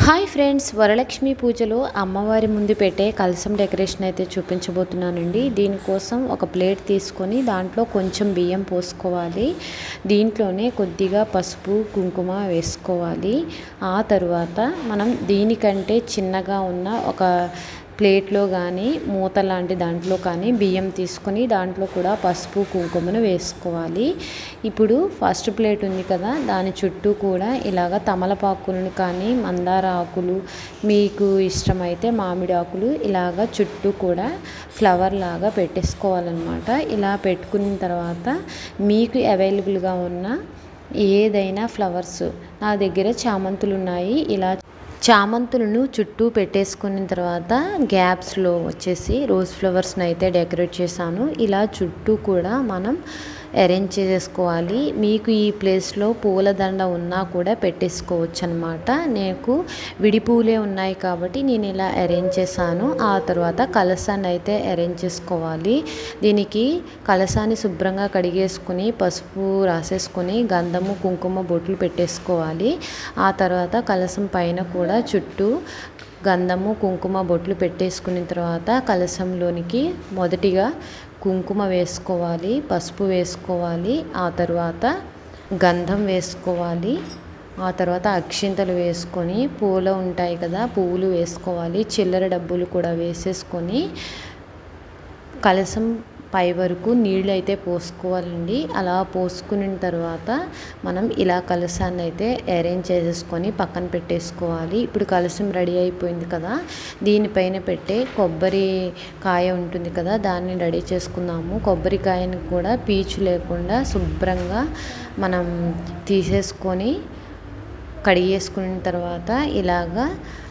hi friends Varalakshmi పూజలో అమ్మవారి ముందు పెట్టే కలసం డెకరేషన్ అయితే చూపించబోతున్నానండి దీనికోసం ఒక ప్లేట్ తీసుకొని దాంట్లో కొంచెం బియ్యం పోసుకోవాలి దీంట్లోనే కొద్దిగా పసుపు కుంకుమ వేసుకోవాలి ఆ తరువాత మనం దీనికంటే చిన్నగా ఉన్న ఒక ప్లేట్లో కానీ మూత లాంటి దాంట్లో కానీ బియ్యం తీసుకొని దాంట్లో కూడా పసుపు కుంకుమను వేసుకోవాలి ఇప్పుడు ఫస్ట్ ప్లేట్ ఉంది కదా దాని చుట్టూ కూడా ఇలాగ తమలపాకులను కానీ మందార ఆకులు మీకు ఇష్టమైతే మామిడి ఆకులు ఇలాగ చుట్టూ కూడా ఫ్లవర్ లాగా పెట్టేసుకోవాలన్నమాట ఇలా పెట్టుకున్న తర్వాత మీకు అవైలబుల్గా ఉన్న ఏదైనా ఫ్లవర్స్ నా దగ్గర చామంతులు ఉన్నాయి ఇలా చామంతులను చుట్టూ పెట్టేసుకున్న తర్వాత గ్యాప్స్లో వచ్చేసి రోజ్ ఫ్లవర్స్ని అయితే డెకరేట్ చేశాను ఇలా చుట్టూ కూడా మనం అరేంజ్ చేసుకోవాలి మీకు ఈ ప్లేస్లో పూలదండ ఉన్నా కూడా పెట్టేసుకోవచ్చు అనమాట నాకు విడి పూలే ఉన్నాయి కాబట్టి నేను ఇలా అరేంజ్ చేశాను ఆ తర్వాత కలసాన్ని అయితే అరేంజ్ చేసుకోవాలి దీనికి కలసాన్ని శుభ్రంగా కడిగేసుకుని పసుపు రాసేసుకొని గంధము కుంకుమ బొట్లు పెట్టేసుకోవాలి ఆ తర్వాత కలసం పైన కూడా చుట్టూ గంధము కుంకుమ బొట్లు పెట్టేసుకున్న తర్వాత కలసంలోనికి మొదటిగా కుంకుమ వేసుకోవాలి పసుపు వేసుకోవాలి ఆ తర్వాత గంధం వేసుకోవాలి ఆ తర్వాత అక్షింతలు వేసుకొని పూలు ఉంటాయి కదా పువ్వులు వేసుకోవాలి చిల్లర డబ్బులు కూడా వేసేసుకొని కలసం పై వరకు నీళ్ళు అయితే పోసుకోవాలండి అలా పోసుకున్న తర్వాత మనం ఇలా కలసాన్ని అయితే అరేంజ్ చేసేసుకొని పక్కన పెట్టేసుకోవాలి ఇప్పుడు కలసం రెడీ అయిపోయింది కదా దీనిపైన పెట్టే కొబ్బరి కాయ ఉంటుంది కదా దాన్ని రెడీ చేసుకుందాము కొబ్బరికాయని కూడా పీచు లేకుండా శుభ్రంగా మనం తీసేసుకొని కడిగేసుకున్న తర్వాత ఇలాగా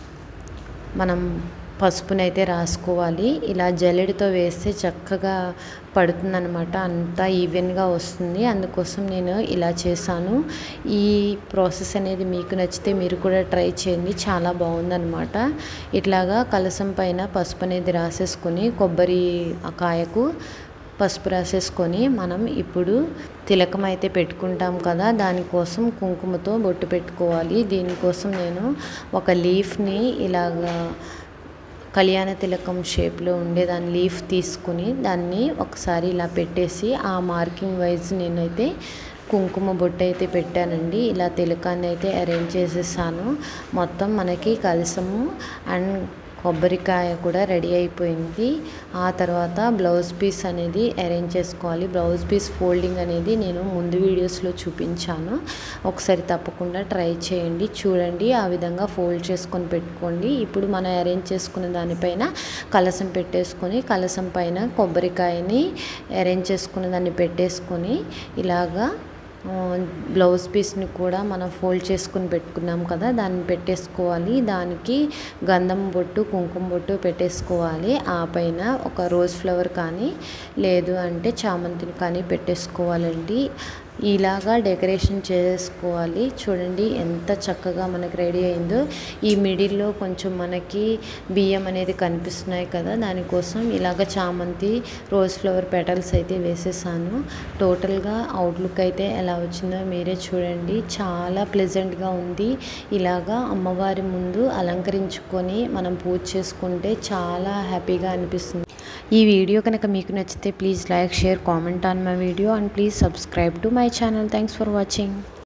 మనం పసుపునైతే రాసుకోవాలి ఇలా జల్లెడితో వేస్తే చక్కగా పడుతుందనమాట అంతా ఈవెన్గా వస్తుంది అందుకోసం నేను ఇలా చేశాను ఈ ప్రాసెస్ అనేది మీకు నచ్చితే మీరు కూడా ట్రై చేయండి చాలా బాగుందనమాట ఇట్లాగా కలసం పైన పసుపు అనేది రాసేసుకొని కొబ్బరి కాయకు పసుపు రాసేసుకొని మనం ఇప్పుడు తిలకం అయితే పెట్టుకుంటాం కదా దానికోసం కుంకుమతో బొట్టు పెట్టుకోవాలి దీనికోసం నేను ఒక లీఫ్ని ఇలాగా కళ్యాణ తిలకం షేప్లో ఉండే దాని లీఫ్ తీసుకుని దాన్ని ఒకసారి ఇలా పెట్టేసి ఆ మార్కింగ్ వైజ్ నేనైతే కుంకుమ బొట్టు అయితే పెట్టానండి ఇలా తిలకాన్ని అయితే అరేంజ్ చేసేసాను మొత్తం మనకి కలసము అండ్ కొబ్బరికాయ కూడా రెడీ అయిపోయింది ఆ తర్వాత బ్లౌజ్ పీస్ అనేది అరేంజ్ చేసుకోవాలి బ్లౌజ్ పీస్ ఫోల్డింగ్ అనేది నేను ముందు వీడియోస్లో చూపించాను ఒకసారి తప్పకుండా ట్రై చేయండి చూడండి ఆ విధంగా ఫోల్డ్ చేసుకొని పెట్టుకోండి ఇప్పుడు మనం అరేంజ్ చేసుకున్న దానిపైన కలసం పెట్టేసుకొని కలసం పైన కొబ్బరికాయని అరేంజ్ చేసుకున్న దాన్ని పెట్టేసుకొని ఇలాగా బ్లౌజ్ పీస్ని కూడా మనం ఫోల్డ్ చేసుకుని పెట్టుకున్నాం కదా దాన్ని పెట్టేసుకోవాలి దానికి గంధం బొట్టు కుంకుమ బొట్టు పెట్టేసుకోవాలి ఆ పైన ఒక రోజ్ ఫ్లవర్ కానీ లేదు అంటే చామంతిని కానీ పెట్టేసుకోవాలండి ఇలాగా డెకరేషన్ చేసుకోవాలి చూడండి ఎంత చక్కగా మనకి రెడీ అయిందో ఈ మిడిల్లో కొంచెం మనకి బియ్యం అనేది కనిపిస్తున్నాయి కదా దానికోసం ఇలాగ చామంతి రోజ్ ఫ్లవర్ పెటల్స్ అయితే వేసేసాను టోటల్గా అవుట్లుక్ అయితే ఎలా వచ్చిందో మీరే చూడండి చాలా ప్లెజెంట్గా ఉంది ఇలాగా అమ్మవారి ముందు అలంకరించుకొని మనం పూజ చేసుకుంటే చాలా హ్యాపీగా అనిపిస్తుంది ఈ వీడియో కనుక మీకు నచ్చితే please like share comment on my video and please subscribe to my channel thanks for watching